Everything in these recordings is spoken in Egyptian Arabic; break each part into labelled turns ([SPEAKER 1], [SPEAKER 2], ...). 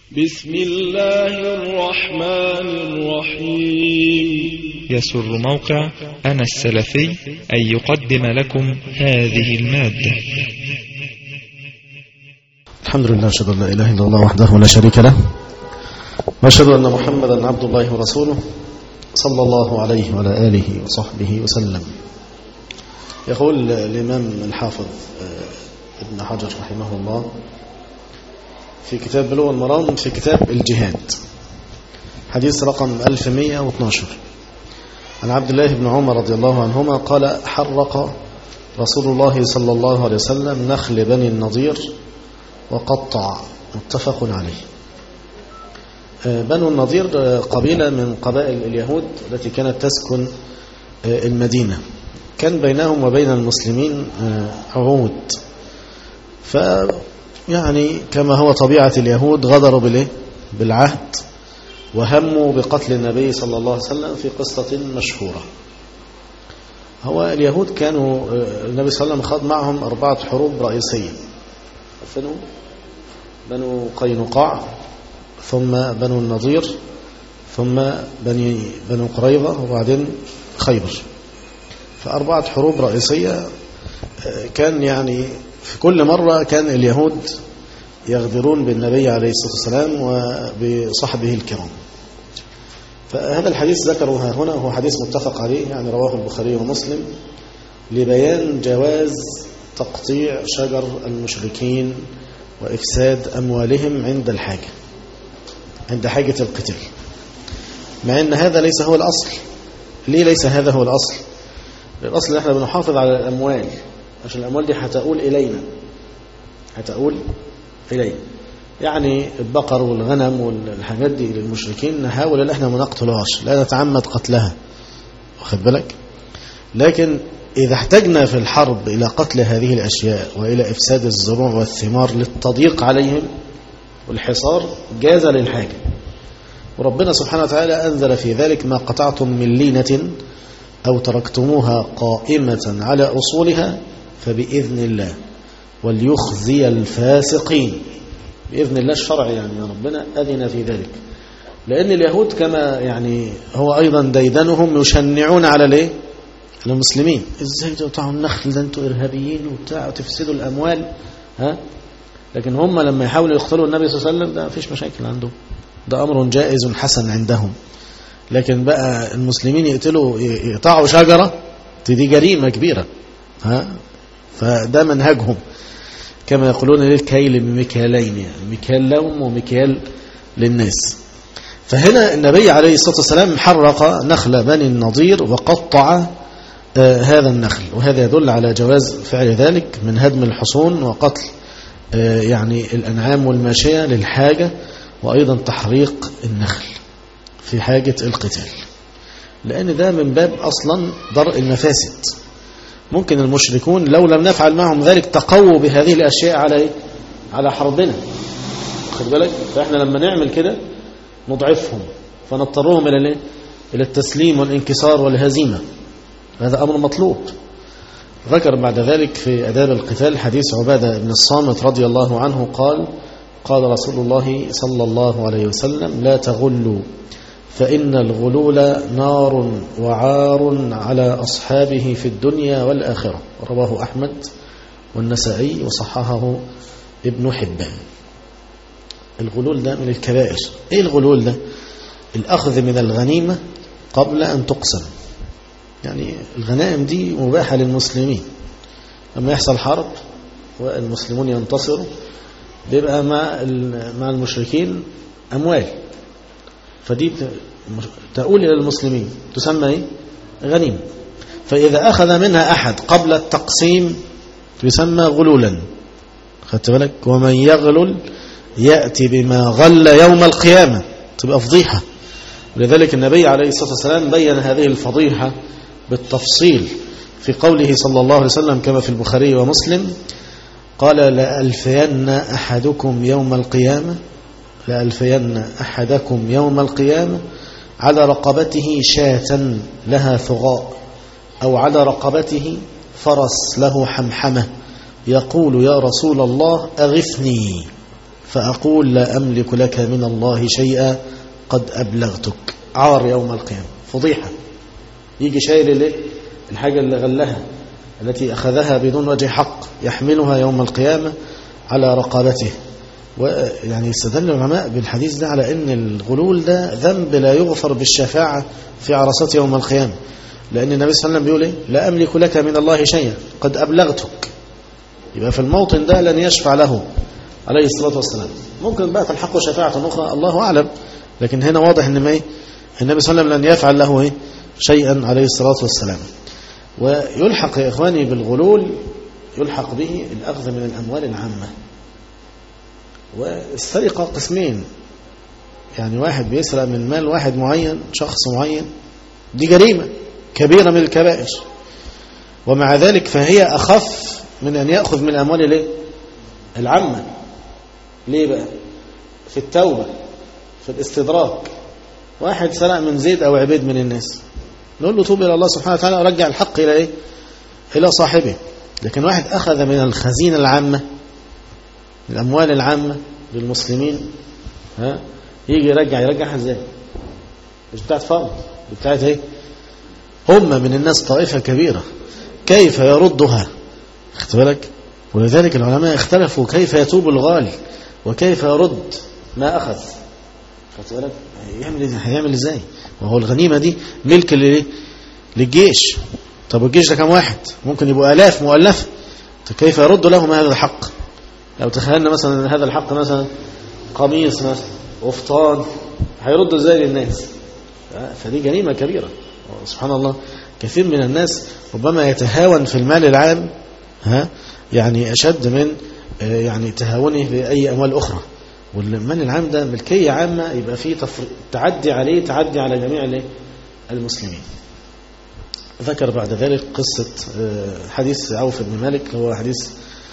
[SPEAKER 1] بسم الله الرحمن الرحيم
[SPEAKER 2] يسر موقع أنا السلفي أن يقدم لكم هذه المادة
[SPEAKER 3] الحمد لله أشهد أن لا إله إلا الله وحده لا شريك له وأشهد أن محمدا عبد الله ورسوله صلى الله عليه وعلى آله وصحبه وسلم يقول الإمام الحافظ ابن حجر رحمه الله في كتاب بلوغ المرام في كتاب الجهاد حديث رقم 1112 عن عبد الله بن عمر رضي الله عنهما قال حرق رسول الله صلى الله عليه وسلم نخل بني النضير وقطع متفق عليه بنو النضير قبيلة من قبائل اليهود التي كانت تسكن المدينة كان بينهم وبين المسلمين عهود ف يعني كما هو طبيعة اليهود غدروا بالايه بالعهد وهموا بقتل النبي صلى الله عليه وسلم في قصة مشهورة هو اليهود كانوا النبي صلى الله عليه وسلم خاض معهم أربعة حروب رئيسية فنو بنو قينقاع ثم بنو النضير ثم بني بنو قريظة وبعدين خيبر فأربعة حروب رئيسية كان يعني في كل مرة كان اليهود يغدرون بالنبي عليه الصلاة والسلام وبصحبه الكرام فهذا الحديث ذكره هنا هو حديث متفق عليه يعني رواه البخاري ومسلم لبيان جواز تقطيع شجر المشركين وإفساد أموالهم عند الحاجة عند حاجة القتال مع أن هذا ليس هو الأصل ليه ليس هذا هو الأصل الأصل ان احنا بنحافظ على الأموال عشان الأموال دي هتقول إلينا هتقول إلينا يعني البقر والغنم والحاجات دي للمشركين نحاول ان احنا ما نقتلهاش لا نتعمد قتلها واخد بالك لكن إذا احتجنا في الحرب إلى قتل هذه الأشياء وإلى إفساد الزروع والثمار للتضييق عليهم والحصار جاز للحاجة وربنا سبحانه وتعالى أنزل في ذلك ما قطعتم من لينة أو تركتموها قائمة على أصولها فبإذن الله وليخزي الفاسقين بإذن الله الشرع يعني يا ربنا أذن في ذلك لأن اليهود كما يعني هو أيضا ديدنهم يشنعون على ليه على المسلمين ازاي تقطعوا النخل ده انتوا إرهابيين وبتاع وتفسدوا الأموال ها لكن هم لما يحاولوا يقتلوا النبي صلى الله عليه وسلم ده مفيش مشاكل عندهم ده أمر جائز حسن عندهم لكن بقى المسلمين يقتلوا يقطعوا شجرة دي جريمة كبيرة ها فده منهجهم كما يقولون للكيل بمكيالين يعني مكيال لهم ومكيال للناس فهنا النبي عليه الصلاة والسلام حرق نخل بني النضير وقطع آه هذا النخل وهذا يدل على جواز فعل ذلك من هدم الحصون وقتل آه يعني الأنعام والماشية للحاجة وأيضا تحريق النخل في حاجة القتال لأن ده من باب أصلا درء المفاسد ممكن المشركون لو لم نفعل معهم ذلك تقووا بهذه الأشياء على على حربنا خد بالك فإحنا لما نعمل كده نضعفهم فنضطرهم إلى الايه إلى التسليم والانكسار والهزيمة هذا أمر مطلوب ذكر بعد ذلك في أداب القتال حديث عبادة بن الصامت رضي الله عنه قال قال رسول الله صلى الله عليه وسلم لا تغلوا فإن الغلول نار وعار على أصحابه في الدنيا والآخرة رواه أحمد والنسائي وصححه ابن حبان الغلول ده من الكبائر ايه الغلول ده الأخذ من الغنيمة قبل أن تقسم يعني الغنائم دي مباحة للمسلمين لما يحصل حرب والمسلمون ينتصروا بيبقى مع مع المشركين أموال فدي تقول إلى المسلمين تسمى إيه؟ غنيمة فإذا أخذ منها أحد قبل التقسيم يسمى غلولا خدت بالك ومن يغلل يأتي بما غل يوم القيامة تبقى فضيحة ولذلك النبي عليه الصلاة والسلام بين هذه الفضيحة بالتفصيل في قوله صلى الله عليه وسلم كما في البخاري ومسلم قال لألفين أحدكم يوم القيامة لألفين أحدكم يوم القيامة على رقبته شاة لها ثغاء أو على رقبته فرس له حمحمة يقول يا رسول الله أغثني فأقول لا أملك لك من الله شيئا قد أبلغتك عار يوم القيامة فضيحة يجي شايل الايه الحاجة اللي غلها التي أخذها بدون وجه حق يحملها يوم القيامة على رقبته ويعني استدل العلماء بالحديث ده على أن الغلول ده ذنب لا يغفر بالشفاعة في عرصات يوم القيامة لأن النبي صلى الله عليه وسلم بيقول إيه لا أملك لك من الله شيئا قد أبلغتك يبقى في الموطن ده لن يشفع له عليه الصلاة والسلام ممكن بقى تلحقه شفاعة أخرى الله أعلم لكن هنا واضح أن ما إيه النبي صلى الله عليه وسلم لن يفعل له إيه شيئا عليه الصلاة والسلام ويلحق يا إخواني بالغلول يلحق به الأخذ من الأموال العامة والسرقة قسمين يعني واحد بيسرق من مال واحد معين شخص معين دي جريمة كبيرة من الكبائر ومع ذلك فهي أخف من أن يأخذ من الأموال الايه العامة ليه بقى في التوبة في الاستدراك واحد سرق من زيد أو عبيد من الناس نقول له توب إلى الله سبحانه وتعالى ورجع الحق إلى إيه إلى صاحبه لكن واحد أخذ من الخزينة العامة الأموال العامة للمسلمين ها يجي يرجع يرجعها ازاي مش بتاعت فرض بتاعت ايه هم من الناس طائفة كبيرة كيف يردها اخت بالك ولذلك العلماء اختلفوا كيف يتوب الغالي وكيف يرد ما أخذ خدت بالك هيعمل هيعمل ازاي وهو الغنيمة دي ملك للايه للجيش طب الجيش ده كم واحد ممكن يبقوا آلاف مؤلفة طب كيف يرد لهم هذا الحق لو تخيلنا مثلا هذا الحق مثلا قميص مثلا وفطان هيردوا ازاي للناس فدي جريمة كبيرة سبحان الله كثير من الناس ربما يتهاون في المال العام ها يعني أشد من يعني تهاونه بأي أموال أخرى والمال العام ده ملكية عامة يبقى فيه تفر... تعدي عليه تعدي على جميع المسلمين ذكر بعد ذلك قصة حديث عوف بن مالك هو حديث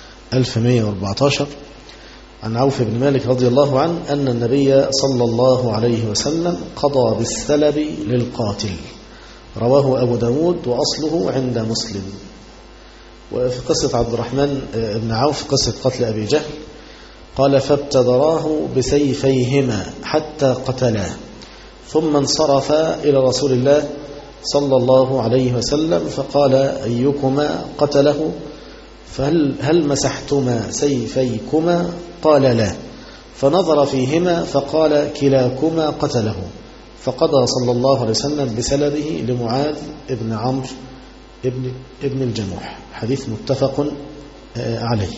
[SPEAKER 3] 1114 عن عوف بن مالك رضي الله عنه أن النبي صلى الله عليه وسلم قضى بالسلب للقاتل رواه أبو داود وأصله عند مسلم وفي قصة عبد الرحمن بن عوف قصة قتل أبي جهل قال فابتدراه بسيفيهما حتى قتلاه ثم انصرف إلى رسول الله صلى الله عليه وسلم فقال أيكما قتله فهل هل مسحتما سيفيكما قال لا فنظر فيهما فقال كلاكما قتله فقضى صلى الله عليه وسلم بسلبه لمعاذ ابن عمرو ابن, ابن الجموح حديث متفق عليه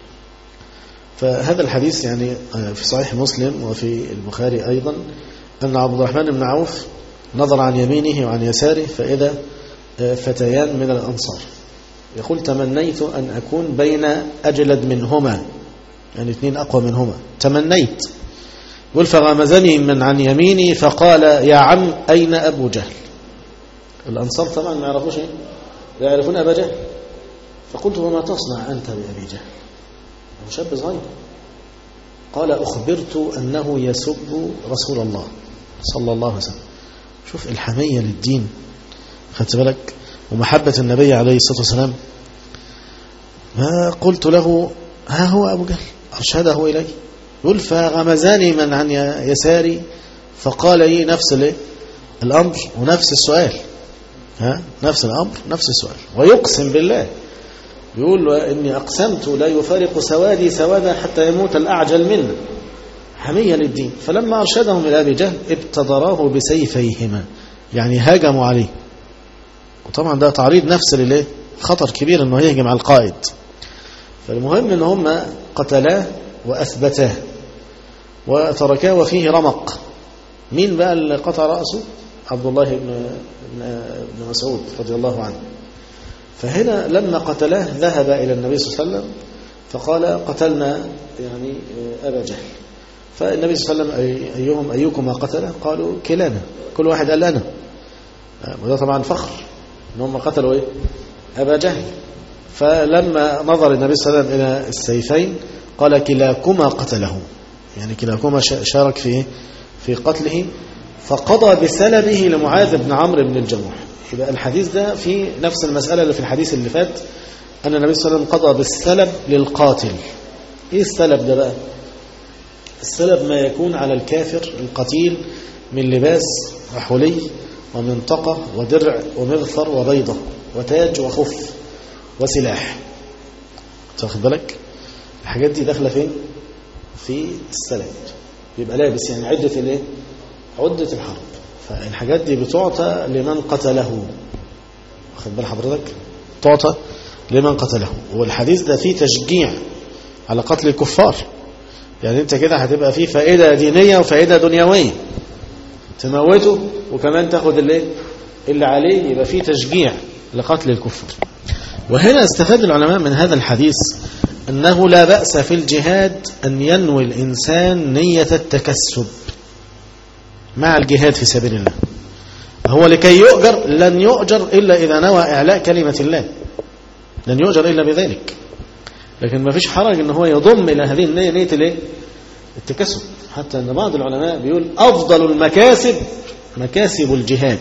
[SPEAKER 3] فهذا الحديث يعني في صحيح مسلم وفي البخاري أيضا أن عبد الرحمن بن عوف نظر عن يمينه وعن يساره فإذا فتيان من الأنصار يقول تمنيت أن أكون بين أجلد منهما يعني اثنين أقوى منهما تمنيت يقول فغمزني من عن يميني فقال يا عم أين أبو جهل الأنصار طبعا ما يعرفوش إيه لا يعرفون أبا جهل فقلت وما تصنع أنت بأبي جهل هو شاب صغير قال أخبرت أنه يسب رسول الله صلى الله عليه وسلم شوف الحمية للدين خدت بالك ومحبة النبي عليه الصلاة والسلام ما قلت له ها هو أبو جهل أرشده إلي يقول فغمزاني من عن يساري فقال لي نفس الأمر ونفس السؤال ها نفس الأمر نفس السؤال ويقسم بالله يقول إني أقسمت لا يفارق سوادي سوادا حتى يموت الأعجل منا حمية للدين فلما أرشدهم إلى أبي جهل ابتدراه بسيفيهما يعني هاجموا عليه وطبعا ده تعريض نفس لليه خطر كبير انه يهجم على القائد فالمهم ان هم قتلاه واثبتاه وتركاه وفيه رمق مين بقى اللي قطع راسه عبد الله بن بن مسعود رضي الله عنه فهنا لما قتلاه ذهب الى النبي صلى الله عليه وسلم فقال قتلنا يعني ابا جهل فالنبي صلى الله عليه وسلم ايهم ايكما قتله قالوا كلانا كل واحد قال انا وده طبعا فخر ان هم قتلوا ايه ابا جهل فلما نظر النبي صلى الله عليه وسلم الى السيفين قال كلاكما قتله يعني كلاكما شارك في في قتله فقضى بسلبه لمعاذ بن عمرو بن الجموح يبقى الحديث ده في نفس المسألة اللي في الحديث اللي فات أن النبي صلى الله عليه وسلم قضى بالسلب للقاتل إيه السلب ده بقى السلب ما يكون على الكافر القتيل من لباس وحلي ومنطقة ودرع ومغفر وبيضة وتاج وخف وسلاح تاخد بالك الحاجات دي داخله فين في السلب بيبقى لابس يعني عدة الايه عدة الحرب فالحاجات دي بتعطى لمن قتله واخد بال حضرتك تعطى لمن قتله والحديث ده فيه تشجيع على قتل الكفار يعني انت كده هتبقى فيه فائدة دينية وفائدة دنيوية تموته وكمان تاخد اللي اللي عليه يبقى فيه تشجيع لقتل الكفار وهنا استفاد العلماء من هذا الحديث أنه لا بأس في الجهاد أن ينوي الإنسان نية التكسب مع الجهاد في سبيل الله هو لكي يؤجر لن يؤجر إلا إذا نوى إعلاء كلمة الله لن يؤجر إلا بذلك لكن ما فيش حرج ان هو يضم إلى هذه النية نية الايه التكسب حتى أن بعض العلماء بيقول أفضل المكاسب مكاسب الجهاد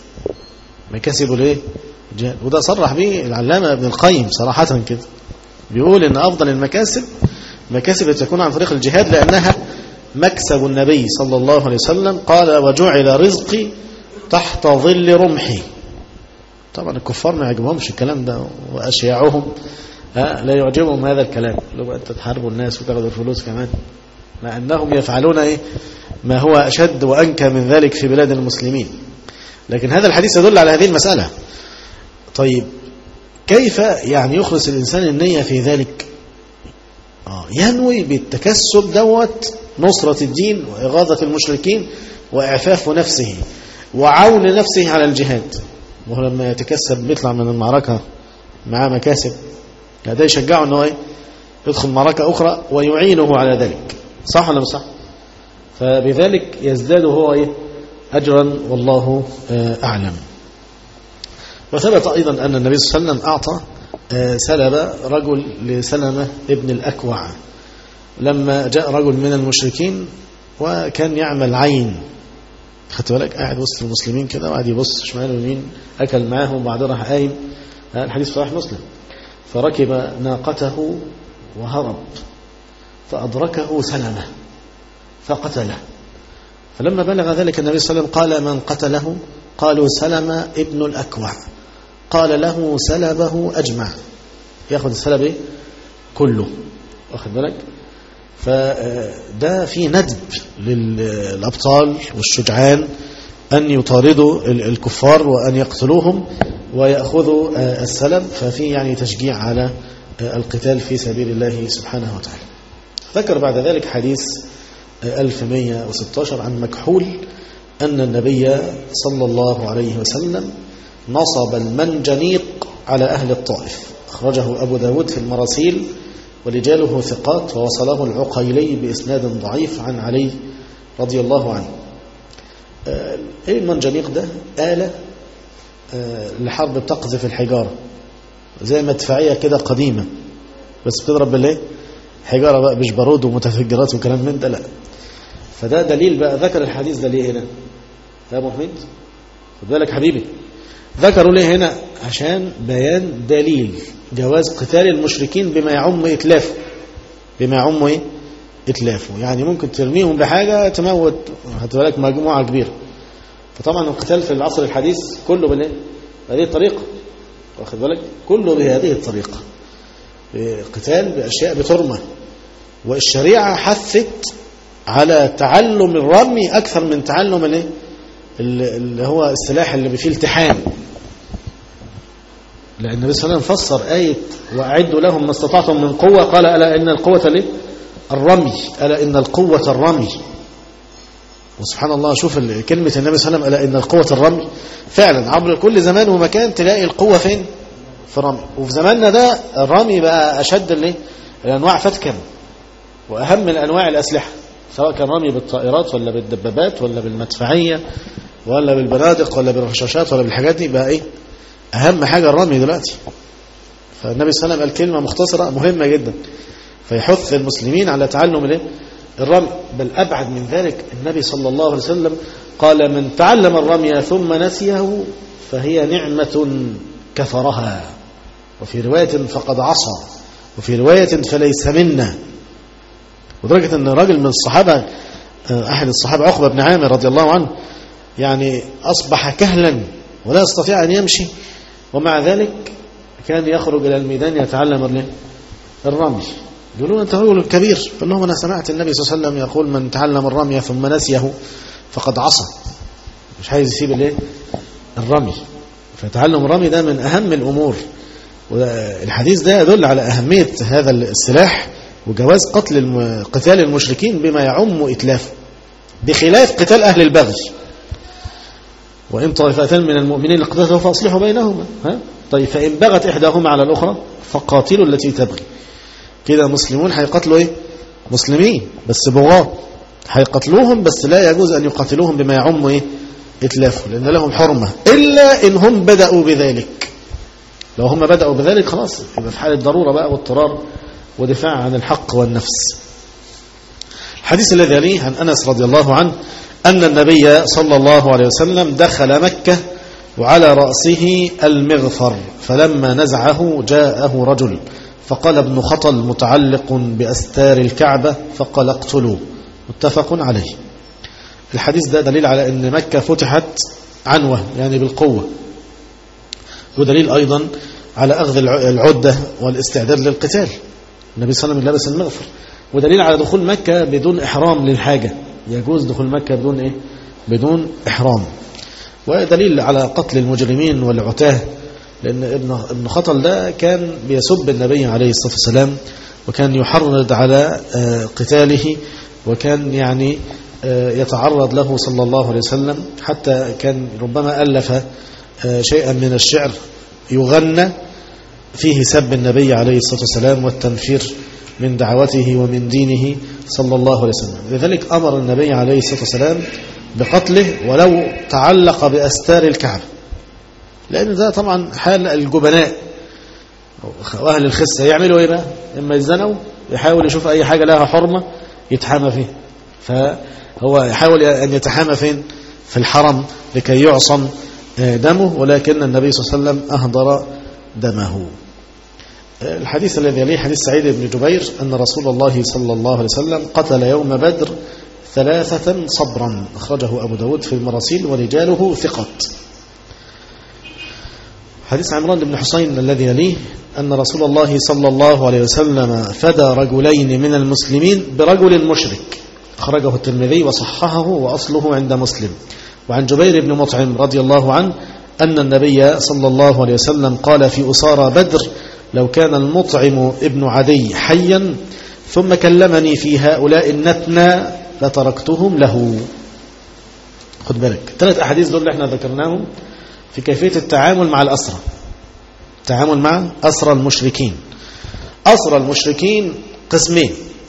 [SPEAKER 3] مكاسب الايه الجهاد وده صرح به العلامة ابن القيم صراحة كده بيقول ان أفضل المكاسب مكاسب تكون عن طريق الجهاد لأنها مكسب النبي صلى الله عليه وسلم قال وجعل رزقي تحت ظل رمحي طبعا الكفار ما يعجبهمش الكلام ده وأشياعهم ها لا يعجبهم هذا الكلام لو أنت تحاربوا الناس وتاخدوا الفلوس كمان مع أنهم يفعلون إيه ما هو أشد وأنكى من ذلك في بلاد المسلمين لكن هذا الحديث يدل على هذه المسألة طيب كيف يعني يخلص الإنسان النية في ذلك آه ينوي بالتكسب دوت نصرة الدين وإغاظة المشركين وإعفاف نفسه وعون نفسه على الجهاد وهو لما يتكسب بيطلع من المعركة معاه مكاسب هذا يشجعه أنه يدخل معركة أخرى ويعينه على ذلك صح ولا مش صح فبذلك يزداد هو إيه أجرا والله أعلم وثبت أيضا أن النبي صلى الله عليه وسلم أعطى سلب رجل لسلمة ابن الأكوع لما جاء رجل من المشركين وكان يعمل عين خدت بالك قاعد وسط المسلمين كده وقعد يبص شمال ويمين أكل معاهم وبعدين راح قايم الحديث صحيح مسلم فركب ناقته وهرب فأدركه سلمة فقتله فلما بلغ ذلك النبي صلى الله عليه وسلم قال من قتله قالوا سلمة ابن الأكوع قال له سلبه أجمع ياخذ السلب إيه؟ كله واخد بالك فده في ندب للأبطال والشجعان أن يطاردوا الكفار وأن يقتلوهم ويأخذوا السلب ففي يعني تشجيع على القتال في سبيل الله سبحانه وتعالى ذكر بعد ذلك حديث 1116 عن مكحول أن النبي صلى الله عليه وسلم نصب المنجنيق على أهل الطائف أخرجه أبو داود في المراسيل ورجاله ثقات ووصله العقيلي بإسناد ضعيف عن علي رضي الله عنه ايه المنجنيق ده آلة لحرب بتقذف الحجارة زي مدفعية كده قديمة بس بتضرب بالايه حجارة بقى مش بارود ومتفجرات وكلام من ده لا فده دليل بقى ذكر الحديث ده ليه هنا يا ابو حميد خد بالك حبيبي ذكروا ليه هنا عشان بيان دليل جواز قتال المشركين بما يعم إتلافه بما يعم إيه؟ إتلافه يعني ممكن ترميهم بحاجة تموت هتبقى مجموعة كبيرة فطبعا القتال في العصر الحديث كله بالإيه؟ بهذه الطريقة واخد بالك كله بهذه الطريقة قتال بأشياء بترمى والشريعة حثت على تعلم الرمي أكثر من تعلم الايه اللي هو السلاح اللي فيه التحام لأن النبي صلى الله عليه وسلم فسر آية وأعدوا لهم ما استطعتم من قوة قال ألا إن القوة ليه الرمي ألا إن القوة الرمي وسبحان الله شوف كلمة النبي صلى الله عليه وسلم ألا إن القوة الرمي فعلا عبر كل زمان ومكان تلاقي القوة فين في الرمي وفي زماننا ده الرمي بقى أشد الايه الأنواع فتكا وأهم من أنواع الأسلحة سواء كان رمي بالطائرات ولا بالدبابات ولا بالمدفعية ولا بالبنادق ولا بالرشاشات ولا بالحاجات دي بقى ايه اهم حاجة الرمي دلوقتي فالنبي صلى الله عليه وسلم قال كلمة مختصرة مهمة جدا فيحث المسلمين على تعلم الايه الرمي بل ابعد من ذلك النبي صلى الله عليه وسلم قال من تعلم الرمي ثم نسيه فهي نعمة كفرها وفي رواية فقد عصى وفي رواية فليس منا ودرجة أن راجل من الصحابة أحد الصحابة عقبة بن عامر رضي الله عنه يعني أصبح كهلا ولا يستطيع أن يمشي ومع ذلك كان يخرج إلى الميدان يتعلم الرمي يقولون أنت رجل كبير قال لهم أنا سمعت النبي صلى الله عليه وسلم يقول من تعلم الرمي ثم نسيه فقد عصى مش عايز يسيب الايه الرمي فتعلم الرمي ده من أهم الأمور والحديث ده يدل على أهمية هذا السلاح وجواز قتل الم... قتال المشركين بما يعم إتلافه بخلاف قتال أهل البغي وإن طائفتان من المؤمنين اقتتلوا فأصلحوا بينهما ها؟ طيب فإن بغت إحداهما على الأخرى فقاتلوا التي تبغي كده مسلمون هيقتلوا إيه مسلمين بس بغاة هيقتلوهم بس لا يجوز أن يقاتلوهم بما يعم إيه إتلافه لأن لهم حرمة إلا إن هم بدأوا بذلك لو هم بدأوا بذلك خلاص يبقى في حالة ضرورة بقى واضطرار ودفاع عن الحق والنفس الحديث الذي يليه عن أنس رضي الله عنه أن النبي صلى الله عليه وسلم دخل مكة وعلى رأسه المغفر فلما نزعه جاءه رجل فقال ابن خطل متعلق بأستار الكعبة فقال اقتلوه متفق عليه الحديث ده دليل على أن مكة فتحت عنوة يعني بالقوة ودليل أيضا على أخذ العدة والاستعداد للقتال النبي صلى الله عليه وسلم لابس المغفر ودليل على دخول مكة بدون إحرام للحاجة يجوز دخول مكة بدون إيه؟ بدون إحرام ودليل على قتل المجرمين والعتاه لأن ابن ابن خطل ده كان بيسب النبي عليه الصلاة والسلام وكان يحرض على قتاله وكان يعني يتعرض له صلى الله عليه وسلم حتى كان ربما ألف شيئا من الشعر يغنى فيه سب النبي عليه الصلاة والسلام والتنفير من دعوته ومن دينه صلى الله عليه وسلم لذلك أمر النبي عليه الصلاة والسلام بقتله ولو تعلق بأستار الكعبة لأن ده طبعا حال الجبناء وأهل الخسة يعملوا إيه بقى إما يزنوا يحاول يشوف أي حاجة لها حرمة يتحامى فيه فهو يحاول أن يتحامى فين في الحرم لكي يعصم دمه ولكن النبي صلى الله عليه وسلم أهدر دمه الحديث الذي يليه حديث سعيد بن جبير أن رسول الله صلى الله عليه وسلم قتل يوم بدر ثلاثة صبرا أخرجه أبو داود في المراسيل ورجاله ثقات حديث عمران بن حسين الذي يليه أن رسول الله صلى الله عليه وسلم فدى رجلين من المسلمين برجل مشرك أخرجه الترمذي وصححه وأصله عند مسلم وعن جبير بن مطعم رضي الله عنه أن النبي صلى الله عليه وسلم قال في أسارى بدر لو كان المطعم ابن عدي حيا ثم كلمني في هؤلاء النتنى لتركتهم له خد بالك ثلاث أحاديث دول اللي احنا ذكرناهم في كيفية التعامل مع الأسرى التعامل مع أسرى المشركين أسرى المشركين قسمين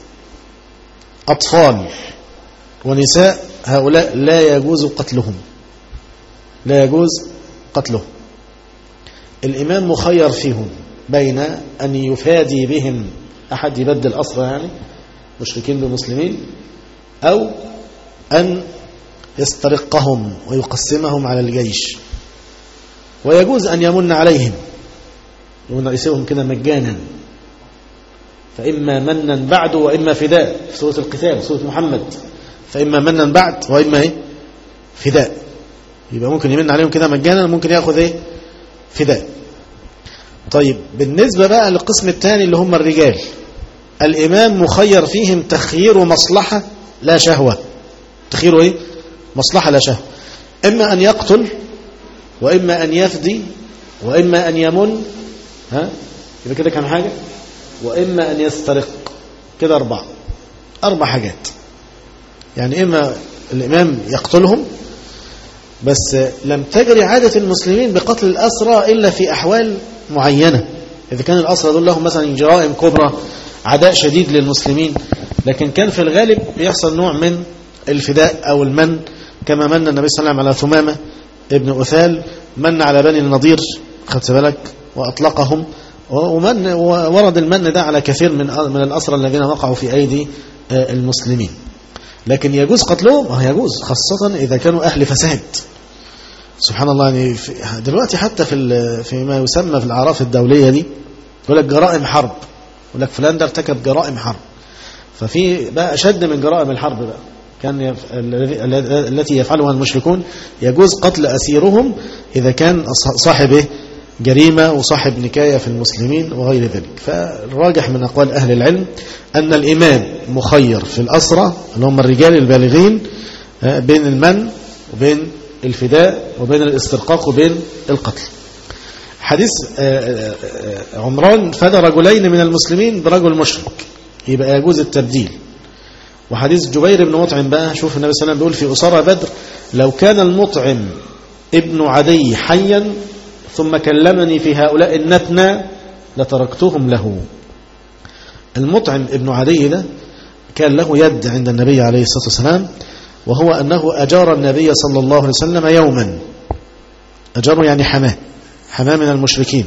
[SPEAKER 3] أطفال ونساء هؤلاء لا يجوز قتلهم لا يجوز قتلهم الإمام مخير فيهم بين أن يفادي بهم أحد يبدل أسرى يعني مشركين بمسلمين أو أن يسترقهم ويقسمهم على الجيش ويجوز أن يمن عليهم يسيبهم كده مجانا فإما منا بعد وإما فداء في سورة القتال سورة محمد فإما منا بعد وإما إيه فداء يبقى ممكن يمن عليهم كده مجانا ممكن يأخذ إيه فداء طيب بالنسبة بقى للقسم الثاني اللي هم الرجال الإمام مخير فيهم تخيير مصلحة لا شهوة تخيير إيه مصلحة لا شهوة إما أن يقتل وإما أن يفدي وإما أن يمن ها يبقى كده كام حاجة وإما أن يسترق كده أربعة أربع حاجات يعني إما الإمام يقتلهم بس لم تجري عادة المسلمين بقتل الأسرى إلا في أحوال معينة إذا كان الأسرى دول لهم مثلا جرائم كبرى عداء شديد للمسلمين لكن كان في الغالب بيحصل نوع من الفداء أو المن كما من النبي صلى الله عليه وسلم على ثمامة ابن أثال من على بني النضير خدت بالك وأطلقهم ومن ورد المن ده على كثير من من الأسرى الذين وقعوا في أيدي المسلمين لكن يجوز قتلهم اه يجوز خاصة إذا كانوا أهل فساد سبحان الله يعني دلوقتي حتى في فيما يسمى في الأعراف الدولية دي يقول لك جرائم حرب يقول لك فلان ده ارتكب جرائم حرب ففي بقى أشد من جرائم الحرب بقى كان يف... الذي- التي يفعلها المشركون يجوز قتل أسيرهم إذا كان أص- صاحب إيه؟ جريمة وصاحب نكاية في المسلمين وغير ذلك فالراجح من أقوال أهل العلم أن الإمام مخير في الأسرة اللي هم الرجال البالغين آه، بين المن وبين الفداء وبين الاسترقاق وبين القتل حديث آه، آه، آه، عمران فدى رجلين من المسلمين برجل مشرك يبقى يجوز التبديل وحديث جبير بن مطعم بقى شوف النبي صلى الله عليه وسلم بيقول في أسارة بدر لو كان المطعم ابن عدي حيا ثم كلمني في هؤلاء النتنى لتركتهم له المطعم ابن عدي ده كان له يد عند النبي عليه الصلاة والسلام وهو أنه أجار النبي صلى الله عليه وسلم يوما أجاره يعني حماه حماه من المشركين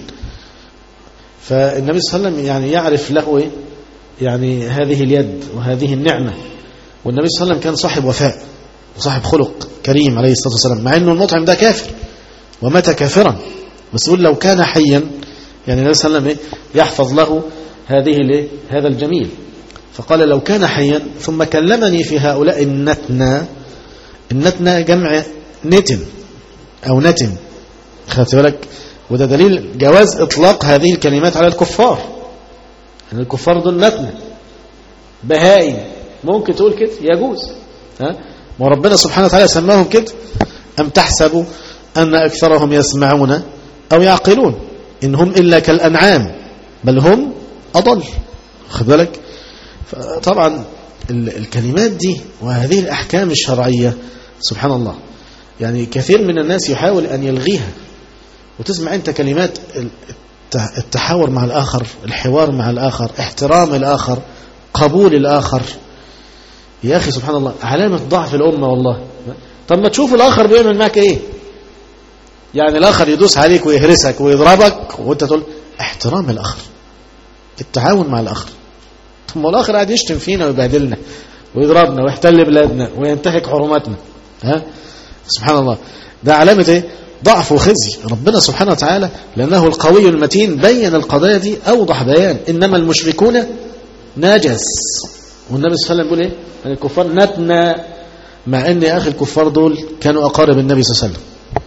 [SPEAKER 3] فالنبي صلى الله عليه وسلم يعني يعرف له إيه؟ يعني هذه اليد وهذه النعمة والنبي صلى الله عليه وسلم كان صاحب وفاء وصاحب خلق كريم عليه الصلاة والسلام مع أنه المطعم ده كافر ومات كافرا بس يقول لو كان حيا يعني النبي صلى الله عليه وسلم إيه؟ يحفظ له هذه الايه هذا الجميل فقال لو كان حيا ثم كلمني في هؤلاء النتنى النتنى جمع نتن أو نتن خدت بالك وده دليل جواز إطلاق هذه الكلمات على الكفار يعني الكفار دول نتنى بهائم ممكن تقول كده يجوز ها ما ربنا سبحانه وتعالى سماهم كده أم تحسبوا أن أكثرهم يسمعون أو يعقلون إن هم إلا كالأنعام بل هم أضل خد بالك طبعا ال- الكلمات دي وهذه الأحكام الشرعية سبحان الله يعني كثير من الناس يحاول أن يلغيها وتسمع أنت كلمات الت- التحاور مع الآخر الحوار مع الآخر احترام الآخر قبول الآخر يا أخي سبحان الله علامة ضعف الأمة والله طب ما تشوف الآخر بيعمل معك إيه يعني الآخر يدوس عليك ويهرسك ويضربك وانت تقول احترام الآخر التعاون مع الآخر ثم الآخر قاعد يشتم فينا ويبهدلنا ويضربنا ويحتل بلادنا وينتهك حرماتنا ها سبحان الله ده علامة ايه ضعف وخزي ربنا سبحانه وتعالى لأنه القوي المتين بين القضايا دي أوضح بيان إنما المشركون نجس والنبي صلى الله عليه وسلم بيقول ايه يعني الكفار نتنا مع ان يا اخي الكفار دول كانوا اقارب النبي صلى الله عليه وسلم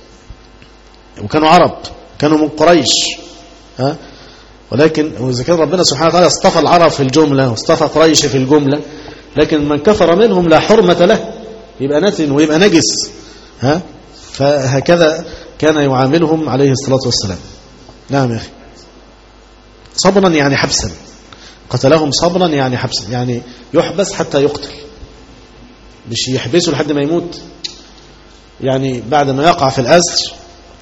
[SPEAKER 3] وكانوا عرب كانوا من قريش ها ولكن وإذا كان ربنا سبحانه وتعالى اصطفى العرب في الجملة واصطفى قريش في الجملة لكن من كفر منهم لا حرمة له يبقى نتن ويبقى نجس ها فهكذا كان يعاملهم عليه الصلاة والسلام نعم يا أخي صبرا يعني حبسا قتلهم صبرا يعني حبسا يعني يحبس حتى يقتل مش يحبسه لحد ما يموت يعني بعد ما يقع في الأسر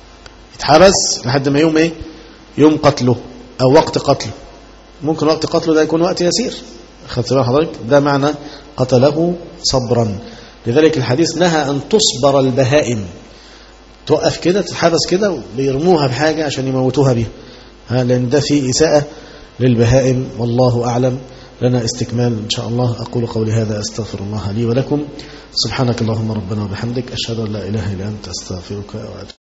[SPEAKER 3] يتحبس لحد ما يوم ايه يوم قتله او وقت قتله ممكن وقت قتله ده يكون وقت يسير خدت بال حضرتك ده معنى قتله صبرا لذلك الحديث نهى ان تصبر البهائم توقف كده تتحبس كده وبيرموها بحاجة عشان يموتوها بيها ها لان ده فيه إساءة للبهائم والله أعلم لنا استكمال إن شاء الله أقول قولي هذا أستغفر الله لي ولكم سبحانك اللهم ربنا وبحمدك أشهد أن لا إله إلا أنت أستغفرك وأتوب